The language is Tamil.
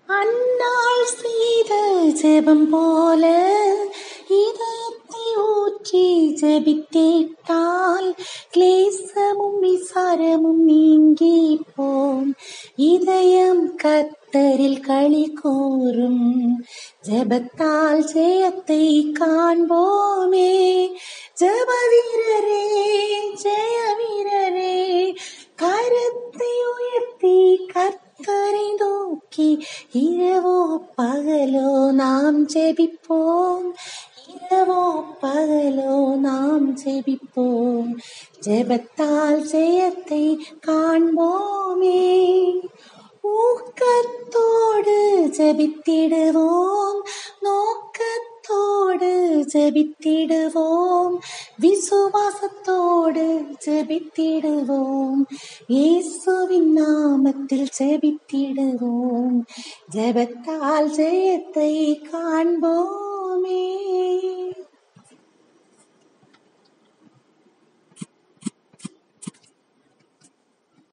அந்நாள் செய்த ஜெபம் போல இதயத்தை ஊற்றி ஜெபித்தேட்டால் கிளேசமும் விசாரமும் நீங்கி போம் இதயம் கத்தரில் களி கூறும் ஜெபத்தால் ஜெயத்தை காண்போமே ஜெப வீரரே ஜெய வீரரே கருத்தை உயர்த்தி கர்த்தரை நோக்கி இரவோ பகலோ நாம் ஜெபிப்போம் இரவோ பகலோ நாம் ஜெபிப்போம் ஜெபத்தால் ஜெயத்தை காண்போமே ஊக்கத்தோடு ஜெபித்திடுவோம் நோக்கத்தோடு ஜெபித்திடுவோம் விசுவாசத்தோடு ஜெபித்திடுவோம் இயேசுவின் நாமத்தில் ஜெபித்திடுவோம் ஜெபத்தால் ஜெயத்தை காண்போமே